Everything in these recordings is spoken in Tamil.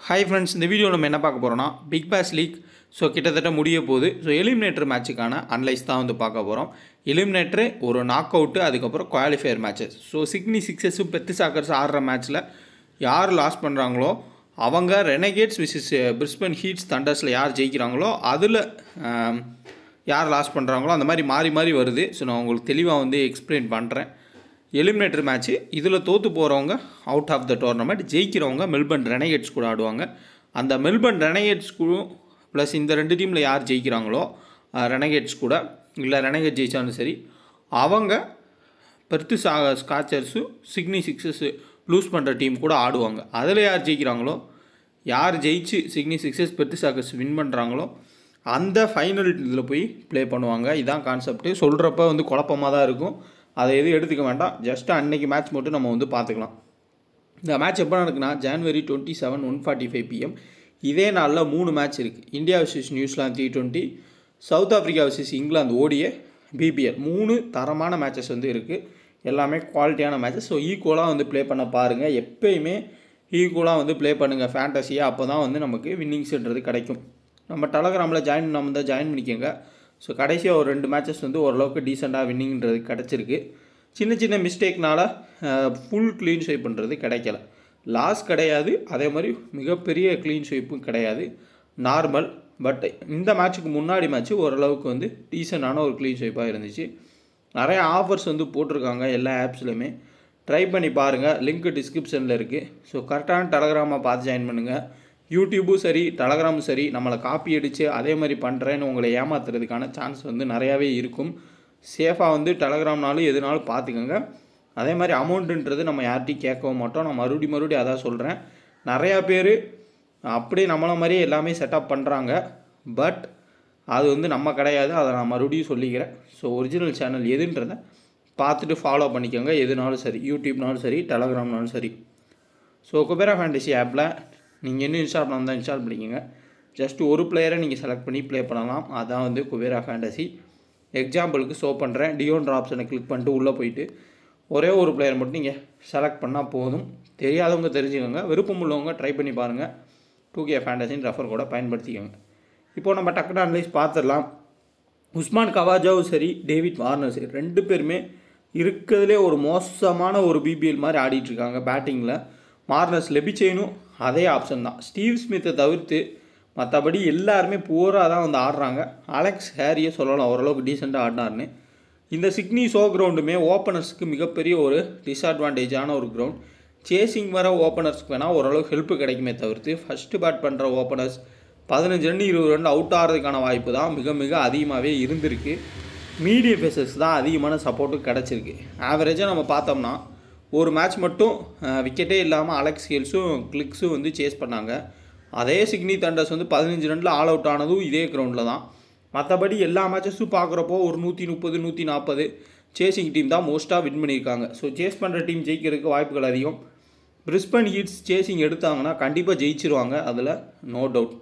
ஹாய் ஃப்ரெண்ட்ஸ் இந்த வீடியோ நம்ம என்ன பார்க்க போகிறோம்னா பிக் பாஸ் லீக் ஸோ கிட்டத்தட்ட முடிய போகுது ஸோ எலிமினேட்டர் மேட்சுக்கான அனலைஸ் தான் வந்து பார்க்க போகிறோம் எலிமினேட்டரு ஒரு நாக் அவுட்டு அதுக்கப்புறம் குவாலிஃபயர் மேட்சஸ் ஸோ சிக்னி சிக்ஸஸும் பெத்து சாக்கர்ஸ் ஆடுற மேட்ச்சில் யார் லாஸ் பண்ணுறாங்களோ அவங்க ரெனகேட்ஸ் விசிஸ் பிரிஸ்பன் ஹீட்ஸ் தண்டர்ஸில் யார் ஜெயிக்கிறாங்களோ அதில் யார் லாஸ் பண்ணுறாங்களோ அந்த மாதிரி மாறி மாறி வருது ஸோ நான் உங்களுக்கு தெளிவாக வந்து எக்ஸ்பிளைன் பண்ணுறேன் எலிமினேட்டர் மேட்ச்சு இதில் தோற்று போகிறவங்க அவுட் ஆஃப் த டோர்னமெண்ட் ஜெயிக்கிறவங்க மெல்பர்ன் ரெனகேட்ஸ் கூட ஆடுவாங்க அந்த மெல்பர்ன் ரெனகேட்ஸ் கூட ப்ளஸ் இந்த ரெண்டு டீமில் யார் ஜெயிக்கிறாங்களோ ரெனகேட்ஸ் கூட இல்லை ரெனகேட் ஜெயிச்சாலும் சரி அவங்க பெர்த்து சா ஸ்காச்சர்ஸு சிக்னி சிக்ஸஸ் லூஸ் பண்ணுற டீம் கூட ஆடுவாங்க அதில் யார் ஜெயிக்கிறாங்களோ யார் ஜெயிச்சு Sydney Sixers Perth Scorchers win பண்ணுறாங்களோ அந்த ஃபைனல் இதில் போய் ப்ளே பண்ணுவாங்க இதான் கான்செப்ட்டு சொல்கிறப்ப வந்து குழப்பமாக தான் இருக்கும் அதை எதுவும் எடுத்துக்க வேண்டாம் ஜஸ்ட் அன்னைக்கு மேட்ச் மட்டும் நம்ம வந்து பார்த்துக்கலாம் இந்த மேட்ச் எப்போ நடக்குன்னா January twenty seven one forty five PM இதே நாளில் மூணு மேட்ச் இருக்குது India versus New Zealand T twenty South Africa versus England ஓடிய பிபிஎல் மூணு தரமான மேட்சஸ் வந்து இருக்குது எல்லாமே குவாலிட்டியான மேட்சஸ் ஸோ ஈக்குவலாக வந்து ப்ளே பண்ண பாருங்கள் எப்பயுமே ஈக்குவலாக வந்து ப்ளே பண்ணுங்கள் ஃபேண்டஸியாக அப்போ தான் வந்து நமக்கு வின்னிங்ஸ்ன்றது கிடைக்கும் நம்ம டெலகிராமில் ஜாயின் நம்ம தான் ஜாயின் பண்ணிக்கோங்க ஸோ கடைசியாக ஒரு ரெண்டு மேட்சஸ் வந்து ஓரளவுக்கு டீசெண்டாக வின்னிங்கிறது கிடச்சிருக்கு சின்ன சின்ன மிஸ்டேக்னால ஃபுல் க்ளீன் ஷேப் பண்ணுறது கிடைக்கல லாஸ் கிடையாது அதே மாதிரி மிகப்பெரிய க்ளீன் ஷேப்பும் கிடையாது நார்மல் பட் இந்த மேட்ச்சுக்கு முன்னாடி மேட்ச்சு ஓரளவுக்கு வந்து டீசெண்டான ஒரு க்ளீன் ஷேப்பாக இருந்துச்சு நிறைய ஆஃபர்ஸ் வந்து போட்டிருக்காங்க எல்லா ஆப்ஸ்லையுமே ட்ரை பண்ணி பாருங்கள் லிங்க் டிஸ்கிரிப்ஷனில் இருக்குது ஸோ கரெக்டான டெலகிராமை பார்த்து ஜாயின் பண்ணுங்கள் யூடியூப்பும் சரி டெலகிராமும் சரி நம்மளை காப்பி அடித்து அதே மாதிரி பண்ணுறேன்னு உங்களை ஏமாத்துறதுக்கான சான்ஸ் வந்து நிறையாவே இருக்கும் சேஃபாக வந்து டெலகிராம்னாலும் எதுனாலும் பார்த்துக்கோங்க அதே மாதிரி அமௌண்ட்டுன்றது நம்ம யார்ட்டையும் கேட்கவும் மாட்டோம் நான் மறுபடி மறுபடியும் அதான் சொல்கிறேன் நிறையா பேர் அப்படியே நம்மளை மாதிரியே எல்லாமே செட்டப் பண்ணுறாங்க பட் அது வந்து நம்ம கிடையாது அதை நான் மறுபடியும் சொல்லிக்கிறேன் ஸோ ஒரிஜினல் சேனல் எதுன்றதை பார்த்துட்டு ஃபாலோ பண்ணிக்கோங்க எதுனாலும் சரி யூடியூப்னாலும் சரி டெலகிராம்னாலும் சரி ஸோ குபேரா ஃபேண்டசி ஆப்பில் நீங்கள் இன்னும் இன்ஸ்டால் பண்ணால் தான் இன்ஸ்டால் பண்ணிக்கோங்க ஜஸ்ட் ஒரு பிளேயரை நீங்கள் செலக்ட் பண்ணி ப்ளே பண்ணலாம் அதான் வந்து குபேரா ஃபேண்டசி எக்ஸாம்பிளுக்கு ஷோ பண்ணுறேன் டியோன்ற ஆப்ஷனை கிளிக் பண்ணிட்டு உள்ளே போயிட்டு ஒரே ஒரு பிளேயர் மட்டும் நீங்கள் செலக்ட் பண்ணால் போதும் தெரியாதவங்க தெரிஞ்சுக்கோங்க விருப்பம் உள்ளவங்க ட்ரை பண்ணி பாருங்கள் டூ கே ஃபேண்டசின்னு ரெஃபர் கூட பயன்படுத்திக்கோங்க இப்போது நம்ம டக்குனு அனலைஸ் பார்த்துடலாம் உஸ்மான் கவாஜாவும் சரி டேவிட் வார்னர் சரி ரெண்டு பேருமே இருக்கிறதுலே ஒரு மோசமான ஒரு பிபிஎல் மாதிரி ஆடிட்டுருக்காங்க பேட்டிங்கில் மார்னஸ் லெபிச்சேனும் அதே ஆப்ஷன் தான் ஸ்டீவ் ஸ்மித்தை தவிர்த்து மற்றபடி எல்லாருமே பூராக தான் வந்து ஆடுறாங்க அலெக்ஸ் ஹேரியை சொல்லலாம் ஓரளவுக்கு டீசெண்டாக ஆடினார்னு இந்த சிக்னி ஷோ கிரவுண்டுமே ஓப்பனர்ஸ்க்கு மிகப்பெரிய ஒரு டிஸ்அட்வான்டேஜான ஒரு கிரவுண்ட் சேசிங் வர ஓப்பனர்ஸ்க்கு வேணால் ஓரளவுக்கு ஹெல்ப் கிடைக்குமே தவிர்த்து ஃபஸ்ட்டு பேட் பண்ணுற ஓப்பனர்ஸ் பதினஞ்சு ரன் இருபது ரன் அவுட் ஆகிறதுக்கான வாய்ப்பு தான் மிக மிக அதிகமாகவே இருந்திருக்கு மீடியம் பேசஸ் தான் அதிகமான சப்போர்ட்டும் கிடச்சிருக்கு ஆவரேஜாக நம்ம பார்த்தோம்னா ஒரு மேட்ச் மட்டும் விக்கெட்டே இல்லாமல் அலெக்ஸ் ஹில்ஸும் கிளிக்ஸும் வந்து சேஸ் பண்ணாங்க அதே சிக்னி தண்டர்ஸ் வந்து பதினஞ்சு ரனில் ஆல் அவுட் ஆனதும் இதே கிரவுண்டில் தான் மற்றபடி எல்லா மேட்சஸும் பார்க்குறப்போ ஒரு நூற்றி முப்பது நூற்றி நாற்பது சேசிங் டீம் தான் மோஸ்ட்டாக வின் பண்ணியிருக்காங்க ஸோ சேஸ் பண்ணுற டீம் ஜெயிக்கிறதுக்கு வாய்ப்புகள் அதிகம் பிரிஸ்பன் ஹீட்ஸ் சேசிங் எடுத்தாங்கன்னா கண்டிப்பாக ஜெயிச்சிருவாங்க அதில் no doubt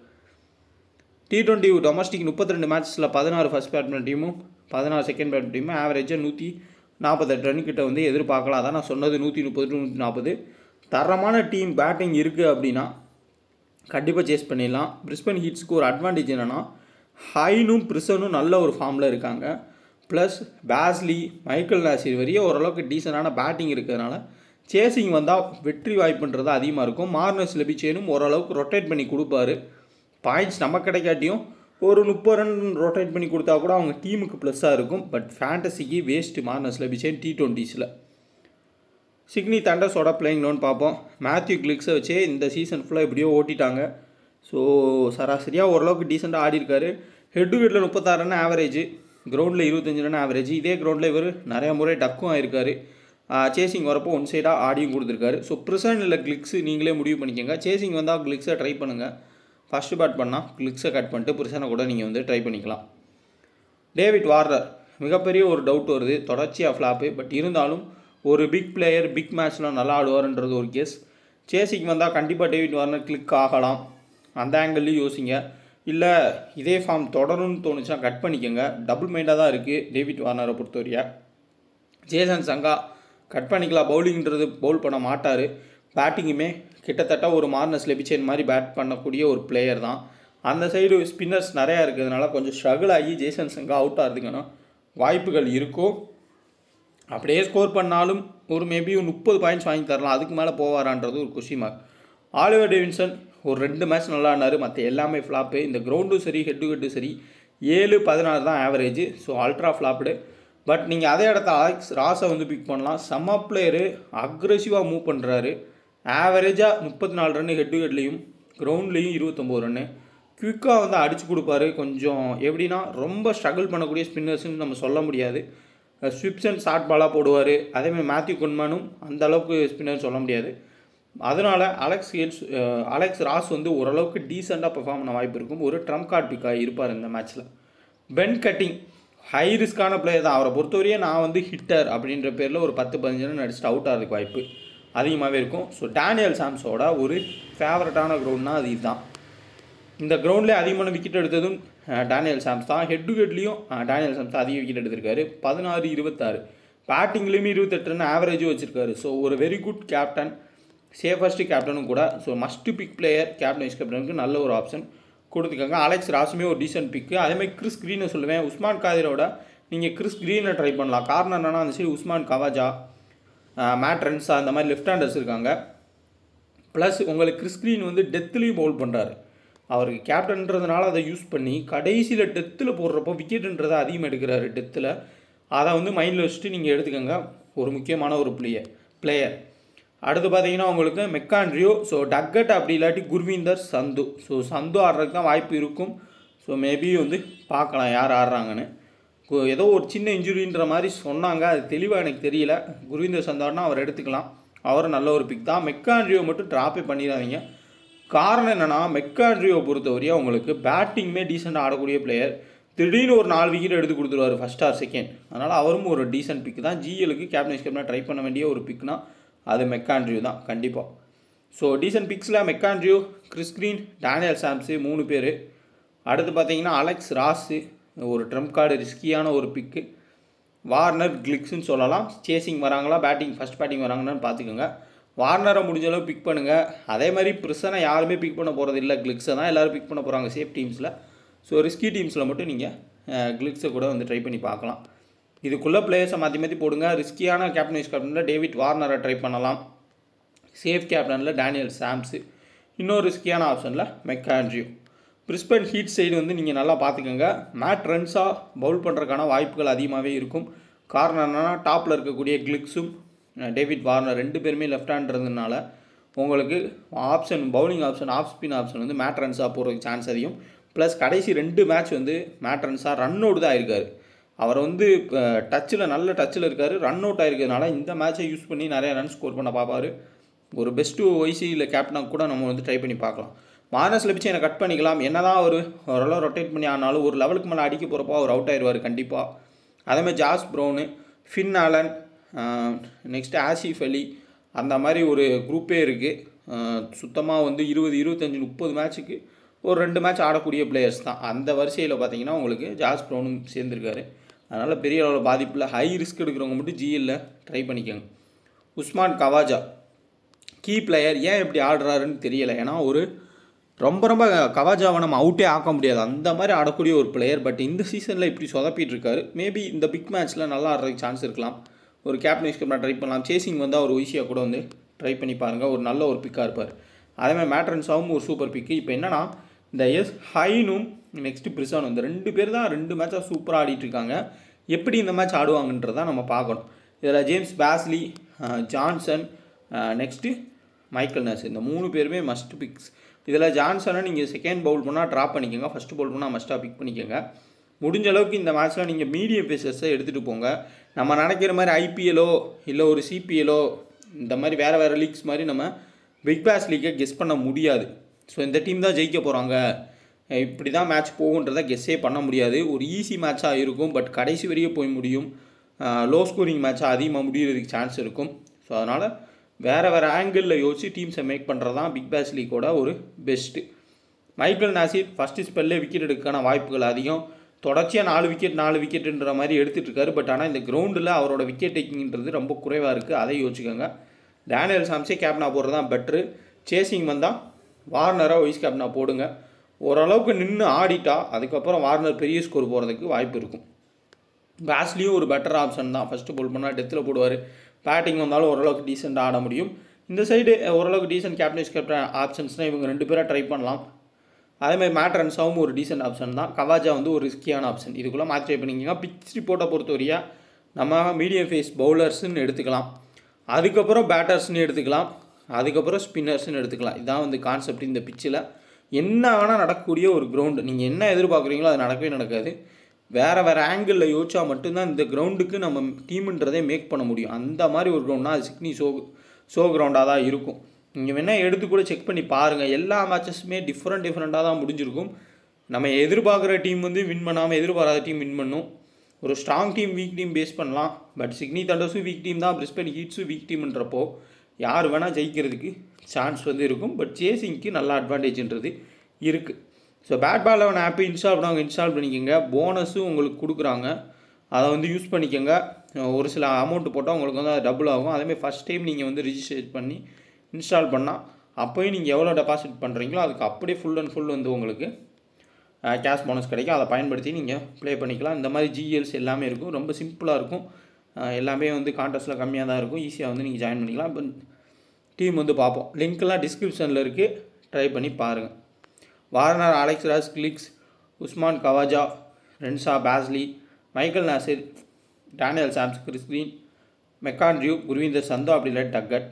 T twenty domestic முப்பத்தி ரெண்டு மேட்ச்சில் பதினாறு ஃபஸ்ட் பேட்மேன் டீமும் பதினாறு செகண்ட் பேட்மேன் டீமும் ஆவரேஜாக நூற்றி நாற்பத்தெட்டு ரன் கிட்ட வந்து எதிர்பார்க்கலாம் அதான் நான் சொன்னது நூற்றி முப்பது டு நூற்றி நாற்பது தரமான டீம் பேட்டிங் இருக்குது அப்படின்னா கண்டிப்பாக சேஸ் பண்ணிடலாம் பிரிஸ்பன் ஹீட்ஸ்க்கு ஒரு அட்வான்டேஜ் என்னென்னா ஹைனும் பிரிசனும் நல்ல ஒரு ஃபார்மில் இருக்காங்க ப்ளஸ் பேஸ்லி மைக்கேல் நாசிர் வரையும் ஓரளவுக்கு டீசெண்டான பேட்டிங் இருக்கிறதுனால சேசிங் வந்தால் வெற்றி வாய்ப்புன்றது அதிகமாக இருக்கும் மார்னஸ் லெபிச்சேனும் ஓரளவுக்கு ரொட்டேட் பண்ணி கொடுப்பாரு பாயிண்ட்ஸ் நம்ம கிடைக்காட்டியும் ஒரு முப்பது ரன் ரொட்டேட் பண்ணி கொடுத்தா கூட அவங்க டீமுக்கு ப்ளஸ்ஸாக இருக்கும் பட் ஃபேண்டசிக்கு வேஸ்ட்டு மார்னஸ் லபிச்சேன் டி டுவெண்ட்டீஸில் சிக்னி தண்டர்ஸோட பிளேயிங் லோன் பார்ப்போம் மேத்யூ கிளிக்ஸை வச்சே இந்த சீசன் ஃபுல்லாக எப்படியோ ஓட்டிட்டாங்க ஸோ சராசரியாக ஓரளவுக்கு டீசெண்டாக ஆடிருக்காரு ஹெட் வீட்டில் முப்பத்தாறு ரன் ஆவரேஜ் கிரவுண்டில் இருபத்தஞ்சு ரன் ஆவரேஜ் இதே கிரவுண்டில் இவர் நிறைய முறை டக்கும் ஆயிருக்காரு சேசிங் வரப்போ ஒன் சைடாக ஆடியும் கொடுத்துருக்காரு ஸோ ப்ரிசன் இல்லை கிளிக்ஸு நீங்களே முடிவு பண்ணிக்கோங்க சேசிங் வந்தால் கிளிக்ஸை ட்ரை பண்ணுங்கள் ஃபஸ்ட்டு பேட் பண்ணால் கிளிக்ஸை கட் பண்ணிட்டு புருஷனை கூட நீங்கள் வந்து ட்ரை பண்ணிக்கலாம் டேவிட் வார்னர் மிகப்பெரிய ஒரு டவுட் வருது தொடர்ச்சியாக ஃப்ளாப்பு பட் இருந்தாலும் ஒரு பிக் பிளேயர் பிக் மேட்ச்லாம் நல்லா ஆடுவார்ன்றது ஒரு கேஸ் சேசிங் வந்தால் கண்டிப்பாக டேவிட் வார்னர் கிளிக் ஆகலாம் அந்த ஆங்கிள்லையும் யோசிங்க இல்லை இதே ஃபார்ம் தொடரும்னு தோணுச்சுன்னா கட் பண்ணிக்கோங்க டபுள் மைண்டாக தான் இருக்குது டேவிட் வார்னரை பொறுத்தவரையா ஜேசன் சங்கா கட் பண்ணிக்கலாம் பவுலிங்ன்றது பவுல் பண்ண மாட்டார் பேட்டிங்குமே கிட்டத்தட்ட ஒரு மார்னஸ் லெபிச்சேன் மாதிரி பேட் பண்ணக்கூடிய ஒரு பிளேயர் தான் அந்த சைடு ஸ்பின்னர்ஸ் நிறையா இருக்கிறதுனால கொஞ்சம் ஸ்ட்ரகிள் ஆகி ஜேசன் சங்கா அவுட் ஆகிறதுக்கான வாய்ப்புகள் இருக்கும் அப்படியே ஸ்கோர் பண்ணாலும் ஒரு மேபி ஒரு முப்பது பாயிண்ட்ஸ் வாங்கி தரலாம் அதுக்கு மேலே போவாரான்றது ஒரு கொஷின் மார்க் ஆலிவர் டேவின்சன் ஒரு ரெண்டு மேட்ச் நல்லா ஆனார் மற்ற எல்லாமே ஃப்ளாப்பு இந்த கிரவுண்டும் சரி ஹெட்டு ஹெட்டும் சரி ஏழு பதினாறு தான் average so ultra flopped but நீங்கள் அதே இடத்த அலெக்ஸ் ராஸை வந்து பிக் பண்ணலாம் செம்ம பிளேயரு அக்ரெசிவாக மூவ் பண்ணுறாரு ஆவரேஜாக முப்பத்தி நாலு ரன்னு ஹெட்டு ஹெட்லேயும் கிரவுண்ட்லேயும் இருபத்தொம்போது ரன்னு குவிக்காக வந்து அடிச்சு கொடுப்பாரு கொஞ்சம் எப்படின்னா ரொம்ப ஸ்ட்ரகிள் பண்ணக்கூடிய ஸ்பின்னர்ஸ்னு நம்ம சொல்ல முடியாது ஸ்விப்சன் ஷார்ட் பாலாக போடுவார் அதேமாதிரி மேத்யூ குன்மானும் அந்த அளவுக்கு ஸ்பின்னர் சொல்ல முடியாது அதனால் அலெக்ஸ் ஹில்ஸ் அலெக்ஸ் ராஸ் வந்து ஓரளவுக்கு டீசெண்டாக பெர்ஃபார்ம் பண்ண வாய்ப்பு இருக்கும் ஒரு ட்ரம் கார்ட் பிக்காக இருப்பார் இந்த மேட்ச்சில் பென் கட்டிங் ஹை ரிஸ்க்கான பிளேயர் தான் அவரை பொறுத்தவரையே நான் வந்து ஹிட்டர் அப்படின்ற பேரில் ஒரு பத்து பதினஞ்சு ரன் அடிச்சுட்டு அவுட் ஆகிறதுக்கு வாய்ப்பு அதிகமாகவே இருக்கும் ஸோ டேனியல் சாம்ஸோட ஒரு ஃபேவரட்டான கிரவுண்ட்னா அது இதுதான் இந்த கிரவுண்ட்லேயே அதிகமான விக்கெட் எடுத்ததும் அஹ், டேனியல் சாம்ஸ் தான் ஹெட் டு ஹெட்லேயும் டேனியல் சாம்ஸ் தான் அதிக விக்கெட் எடுத்திருக்காரு பதினாறு இருபத்தாறு பேட்டிங்லேயுமே இருபத்தெட்டு ரன் ஆவரேஜும் வச்சிருக்காரு ஸோ ஒரு வெரி குட் கேப்டன் சேஃபஸ்ட் கேப்டனும் கூட so must pick player captain vice கேப்டனுக்கு நல்ல ஒரு ஆப்ஷன் கொடுத்துருக்காங்க அலெக்ஸ் ராசுமே ஒரு டீசென்ட் பிக்கு அதேமாதிரி கிறிஸ் க்ரீனை சொல்லுவேன் உஸ்மான் காதிரோட நீங்கள் கிறிஸ் க்ரீனை ட்ரை பண்ணலாம் காரணம் என்னன்னா அந்த side Usman Khawaja Matt Renshaw அந்த மாதிரி லெஃப்ட் ஹேண்டர்ஸ் இருக்காங்க ப்ளஸ் உங்களுக்கு கிறிஸ் க்ரீன் வந்து டெத்துலேயும் பவுல் பண்ணுறாரு அவருக்கு கேப்டன்றதுனால அதை யூஸ் பண்ணி கடைசியில் டெத்தில் போடுறப்போ விக்கெட்டுன்றதை அதிகம் எடுக்கிறாரு டெத்தில் அதை வந்து மைண்டில் வச்சுட்டு நீங்கள் எடுத்துக்கோங்க ஒரு முக்கியமான ஒரு பிளேயர் பிளேயர் அடுத்து பார்த்தீங்கன்னா உங்களுக்கு மெக்கான்ட்ரியோ ஸோ டக்கட் அப்படி இல்லாட்டி குர்வீந்தர் சந்து ஸோ சந்து ஆடுறதுக்கு தான் வாய்ப்பு இருக்கும் ஸோ மேபி வந்து பார்க்கலாம் யார் ஆடுறாங்கன்னு கு- ஏதோ ஒரு சின்ன இன்ஜுரின்ற மாதிரி சொன்னாங்க அது தெளிவாக எனக்கு தெரியல குருவிந்தர் சந்தார்னா அவர் எடுத்துக்கலாம் அவர் நல்ல ஒரு பிக் தான் மெக்கான்ட்ரியோ மட்டும் ட்ராப்பே பண்ணிடாதீங்க காரணம் என்னென்னா மெக்கான்ட்ரியோ பொறுத்தவரையும் உங்களுக்கு பேட்டிங்குமே டீசெண்டாக ஆடக்கூடிய பிளேயர் திடீர்னு ஒரு நாலு விக்கெட் எடுத்து கொடுத்துருவாரு ஃபஸ்ட் ஆர் செகண்ட் அதனால் அவரும் ஒரு டீசென்ட் பிக் தான் ஜிஎலுக்கு கேப்டன் வைஸ் கேப்டனாக ட்ரை பண்ண வேண்டிய ஒரு பிக்னா அது மெக்கான்ட்ரியோ தான் கண்டிப்பாக ஸோ டீசென்ட் பிக்ஸில் McAndrew Chris Green Daniel Sams மூணு பேர் அடுத்து பார்த்தீங்கன்னா அலெக்ஸ் ராஸு ஒரு ட்ரம்ப் கார்டு ரிஸ்கியான ஒரு பிக்கு வார்னர் கிளிக்ஸ்னு சொல்லலாம் சேசிங் வராங்களா பேட்டிங் ஃபர்ஸ்ட் பேட்டிங் வராங்கன்னு பார்த்துக்கோங்க வார்னரை முடிஞ்ச அளவு பிக் பண்ணுங்கள் அதே மாதிரி ப்ரிசனை யாருமே பிக் பண்ண போகிறது இல்லை கிளிக்ஸை தான் எல்லோரும் பிக் பண்ண போகிறாங்க சேஃப் டீம்ஸில் ஸோ ரிஸ்கி டீம்ஸில் மட்டும் நீங்கள் கிளிக்ஸை கூட வந்து ட்ரை பண்ணி பார்க்கலாம் இதுக்குள்ளே பிளேயர்ஸை மாற்றி மாற்றி போடுங்க ரிஸ்கியான கேப்டன் வைஸ் கேப்டனில் டேவிட் வார்னரை ட்ரை பண்ணலாம் சேஃப் கேப்டனில் டேனியல் சாம்ஸு இன்னொரு ரிஸ்கியான ஆப்ஷனில் மெக்கான்ட்ரியூ பிரிஸ்பன் ஹீட் சைடு வந்து நீங்கள் நல்லா பார்த்துக்கோங்க மேட் ரன்ஸாக பவுல் பண்ணுறதுக்கான வாய்ப்புகள் அதிகமாகவே இருக்கும் காரணம் என்னென்னா டாப்பில் இருக்கக்கூடிய கிளிக்ஸும் அஹ், டேவிட் வார்னர் ரெண்டு பேருமே லெஃப்ட் ஹேண்ட்றதுனால உங்களுக்கு option bowling option off spin option வந்து மேட் ரன்ஸாக போகிறதுக்கு சான்ஸ் அதிகம் ப்ளஸ் கடைசி ரெண்டு மேட்ச் வந்து மேட் ரன்ஸாக ரன் அவுட் தான் இருக்கார் அவர் வந்து டச்சில் நல்ல டச்சில் இருக்கார் ரன் அவுட் ஆயிருக்கிறதுனால இந்த மேட்சை யூஸ் பண்ணி நிறைய ரன் ஸ்கோர் பண்ண பார்ப்பாரு ஒரு பெஸ்ட்டு ஒய்சியில் கேப்டனாக கூட நம்ம வந்து ட்ரை பண்ணி பார்க்கலாம் மார்னஸில் வச்சு என்னை கட் பண்ணிக்கலாம் என்ன தான் ஒரு ஓரளவு ரொட்டேட் பண்ணி ஆனாலும் ஒரு லெவலுக்கு மேலே அடிக்க போகிறப்போ அவர் அவுட் ஆயிடுவார் கண்டிப்பாக அதேமாதிரி Josh Brown Finn Allen next Asif Ali அந்த மாதிரி ஒரு குரூப்பே இருக்குது சுத்தமாக வந்து இருபது இருபத்தஞ்சி முப்பது மேட்ச்சுக்கு ஒரு ரெண்டு மேட்ச் ஆடக்கூடிய பிளேயர்ஸ் தான் அந்த வரிசையில் பார்த்தீங்கன்னா உங்களுக்கு ஜாஸ் ப்ரௌனும் சேர்ந்துருக்காரு அதனால் பெரிய அளவில் பாதிப்பில் ஹை ரிஸ்க் எடுக்கிறவங்க மட்டும் ஜிஎல்ல ட்ரை பண்ணிக்கோங்க உஸ்மான் கவாஜா கீ பிளேயர் ஏன் இப்படி ஆடுறாருன்னு தெரியல ஏன்னா ஒரு ரொம்ப ரொம்ப கவாஜாவை நம்ம அவுட்டே ஆக்க முடியாது அந்த மாதிரி ஆடக்கூடிய ஒரு பிளேயர் பட் இந்த சீசனில் இப்படி சொதப்பிட்டு இருக்காரு மேபி இந்த பிக் மேட்ச்சில் நல்லா ஆடுறதுக்கு சான்ஸ் இருக்கலாம் ஒரு கேப்டன் வைஸ் கேப்டன் ட்ரை பண்ணலாம் சேசிங் வந்து அவர் ஈஸியாக கூட வந்து ட்ரை பண்ணி பாருங்கள் ஒரு நல்ல ஒரு பிக்காக இருப்பார் அதேமாதிரி மேட்ரன்ஸாவும் ஒரு சூப்பர் பிக்கு இப்போ என்னன்னா இந்த எஸ் ஹைனும் நெக்ஸ்ட்டு பிரிசானும் இந்த ரெண்டு பேர் தான் ரெண்டு மேட்சாக சூப்பராக ஆடிட்டு இருக்காங்க எப்படி இந்த மேட்ச் ஆடுவாங்கன்றதை நம்ம பார்க்கணும் இதில் James Bazley uh, Johnson next Michael நர்ஸ் இந்த மூணு பேருமே மஸ்ட் பிக்ஸ் இதில் ஜான்சனை நீங்கள் செகண்ட் பவுல் பண்ணால் ட்ராப் பண்ணிக்கோங்க ஃபஸ்ட்டு பவுல் பண்ணால் மஸ்ட்டாக பிக் பண்ணிக்கோங்க முடிஞ்ச அளவுக்கு இந்த மேட்ச்சில் நீங்கள் மீடியம் பேசர்ஸை எடுத்துகிட்டு போங்க நம்ம நினைக்கிற மாதிரி ஐபிஎலோ இல்லை ஒரு சிபிஎலோ இந்த மாதிரி வேறு வேறு லீக்ஸ் மாதிரி நம்ம பிக் பாஸ் லீக்கை கெஸ் பண்ண முடியாது ஸோ இந்த டீம் தான் ஜெயிக்க போகிறாங்க இப்படி தான் மேட்ச் போகுன்றதை கெஸ்ஸே பண்ண முடியாது ஒரு ஈஸி மேட்சாக இருக்கும் பட் கடைசி வரையும் போய் முடியும் லோ ஸ்கோரிங் மேட்சாக அதிகமாக முடியறதுக்கு சான்ஸ் இருக்கும் ஸோ அதனால் வேறு வேறு ஆங்கிளில் யோசிச்சு டீம்ஸை மேக் பண்ணுறது தான் பிக் பாஸ் லீக்கோட ஒரு பெஸ்ட்டு மைக்கேல் நாசிர் ஃபஸ்ட்டு ஸ்பெல்லே விக்கெட் எடுக்கான வாய்ப்புகள் அதிகம் தொடர்ச்சியாக நாலு விக்கெட் நாலு விக்கெட்டுன்ற மாதிரி எடுத்துகிட்டு இருக்காரு பட் ஆனால் இந்த கிரவுண்டில் அவரோட விக்கெட் டேக்கிங்ன்றது ரொம்ப குறைவாக இருக்குது அதை யோசிச்சுக்கோங்க டேனியல் சாம்ஸே கேப்னா போடுறது தான் பெட்ரு சேசிங் வந்தால் வார்னராக வைஸ் கேப்னா போடுங்க ஓரளவுக்கு நின்று ஆடிட்டா அதுக்கப்புறம் வார்னர் பெரிய ஸ்கோர் போகிறதுக்கு வாய்ப்பு இருக்கும் பேஸ்லியும் ஒரு பெட்டர் ஆப்ஷன் தான் ஃபஸ்ட்டு போல் பண்ணால் டெத்தில் போடுவார் பேட்டிங் வந்தாலும் ஓரளவுக்கு டீசெண்டாக ஆட முடியும் இந்த சைடு ஓரளவுக்கு டீசென்ட் கேப்டன்ஸ் கேப்டன் ஆப்ஷன்ஸ்னால் இவங்க ரெண்டு பேராக ட்ரை பண்ணலாம் அதேமாதிரி மேட்ரன்ஸாவும் ஒரு டீசென்ட் ஆப்ஷன் தான் கவாஜா வந்து ஒரு ரிஸ்கியான ஆப்ஷன் இதுக்குள்ளே மாற்றி ட்ரை பண்ணிக்கோங்க பிச் ரிப்போர்ட்டை பொறுத்தவரையா நம்ம மீடியம் ஃபேஸ் பவுலர்ஸ்னு எடுத்துக்கலாம் அதுக்கப்புறம் பேட்டர்ஸ்னு எடுத்துக்கலாம் அதுக்கப்புறம் ஸ்பின்னர்ஸ்னு எடுத்துக்கலாம் இதான் வந்து கான்செப்ட் இந்த பிச்சில் என்ன வேணால் நடக்கக்கூடிய ஒரு கிரவுண்டு நீங்கள் என்ன எதிர்பார்க்குறீங்களோ அது நடக்கவே நடக்காது வேறு வேறு ஆங்கிளில் யோசிச்சா மட்டும்தான் இந்த கிரவுண்டுக்கு நம்ம டீமுன்றதே மேக் பண்ண முடியும் அந்த மாதிரி ஒரு கிரவுண்ட்னா அது சிக்னி ஷோ ஷோ கிரவுண்டாக தான் இருக்கும் நீங்கள் வேணால் எடுத்து கூட செக் பண்ணி பாருங்கள் எல்லா மேட்சஸுமே டிஃப்ரெண்ட் டிஃப்ரெண்ட்டாக தான் முடிஞ்சிருக்கும் நம்ம எதிர்பார்க்குற டீம் வந்து வின் பண்ணாமல் எதிர்பாராத டீம் வின் பண்ணும் ஒரு strong team weak team face பண்ணலாம் பட் சிக்னி தண்டர்ஸும் வீக் டீம் தான் பிரிஸ்பென் ஹீட்ஸும் வீக் டீம்ன்றப்போ யார் வேணால் ஜெயிக்கிறதுக்கு சான்ஸ் வந்து இருக்கும் பட் சேசிங்க்கு நல்ல அட்வான்டேஜ்ன்றது இருக்குது ஸோ பேட் பால் லெவன் ஆப்பை இன்ஸ்டால் பண்ணவங்க இன்ஸ்டால் பண்ணிக்கோங்க போனஸும் உங்களுக்கு கொடுக்குறாங்க அதை வந்து யூஸ் பண்ணிக்கோங்க ஒரு சில அமௌண்ட் போட்டால் உங்களுக்கு வந்து அது டபுள் ஆகும் அதேமாதிரி ஃபஸ்ட் டைம் நீங்கள் வந்து ரிஜிஸ்டர் பண்ணி இன்ஸ்டால் பண்ணால் அப்போயும் நீங்கள் எவ்வளோ டெபாசிட் பண்ணுறீங்களோ அதுக்கு அப்படியே ஃபுல் அண்ட் ஃபுல் வந்து உங்களுக்கு கேஷ் போனஸ் கிடைக்கும் அதை பயன்படுத்தி நீங்கள் ப்ளே பண்ணிக்கலாம் இந்த மாதிரி ஜிஎல்ஸ் எல்லாமே இருக்கும் ரொம்ப சிம்பிளாக இருக்கும் அஹ் எல்லாமே வந்து கான்டெஸ்ட்டில் கம்மியாக தான் இருக்கும் ஈஸியாக வந்து நீங்கள் ஜாயின் பண்ணிக்கலாம் இப்போ டீம் வந்து பார்ப்போம் லிங்க்லாம் டிஸ்கிரிப்ஷனில் இருக்குது ட்ரை பண்ணி பாருங்கள் வார்னர் அலெக்ஸ் ராஸ் கிளிக்ஸ் Usman Khawaja Renshaw Bazley Michael Neser Daniel Sams Christian McAndrew Gurinder Sandhu அப்படி இல்லை டக்கட்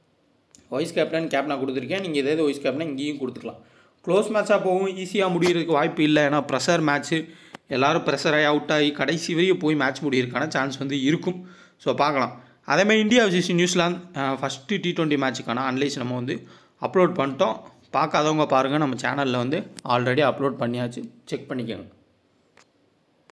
வைஸ் கேப்டன் கேப்டனாக கொடுத்துருக்கேன் நீங்கள் எதாவது வைஸ் கேப்டன் இங்கேயும் கொடுத்துக்கலாம் க்ளோஸ் மேட்சாக போகும் ஈஸியாக முடியறதுக்கு வாய்ப்பு இல்லை ஏன்னா ப்ரெஷர் மேட்ச்சு எல்லோரும் ப்ரெஷர் ஆகி அவுட் ஆகி கடைசி வரையும் போய் மேட்ச் முடியறதுக்கான சான்ஸ் வந்து இருக்கும் ஸோ பார்க்கலாம் அதேமாதிரி இந்தியா விசிஸ் நியூசிலாந்து ஃபஸ்ட்டு டி டுவெண்ட்டி மேட்ச்சுக்கான அனலைஸ் நம்ம வந்து அப்லோட் பண்ணிட்டோம் பார்க்காதவங்க பாருங்கள் நம்ம சேனலில் வந்து ஆல்ரெடி அப்லோட் பண்ணியாச்சு செக் பண்ணிக்கோங்க